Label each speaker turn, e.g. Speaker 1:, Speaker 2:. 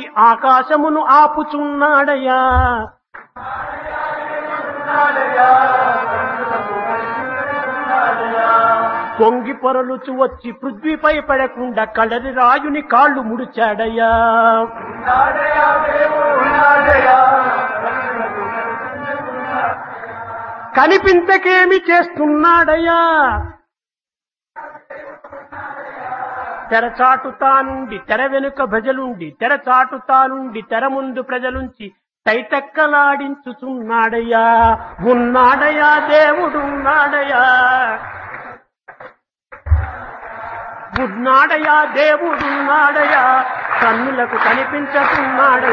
Speaker 1: ఆకాశమును ఆపుచున్నాడయ్యా పొంగి పొరలుచు వచ్చి పృథ్వీపై పడకుండా కడరి రాయుని కాళ్ళు ముడిచాడయ్యా కనిపించకేమి చేస్తున్నాడయ్యా తెరచాటుతానుండి తెర వెనుక భజలుండి తెరచాటుతానుండి తెర ముందు ప్రజలుంచి తైతక్కలాడించుచున్నాడయ్యా ఉన్నాడయ్యా దేవుడున్నాడయ్యా ఉన్నాడయ్యా దేవుడున్నాడయ్యా కన్నులకు కనిపించకున్నాడయ్యా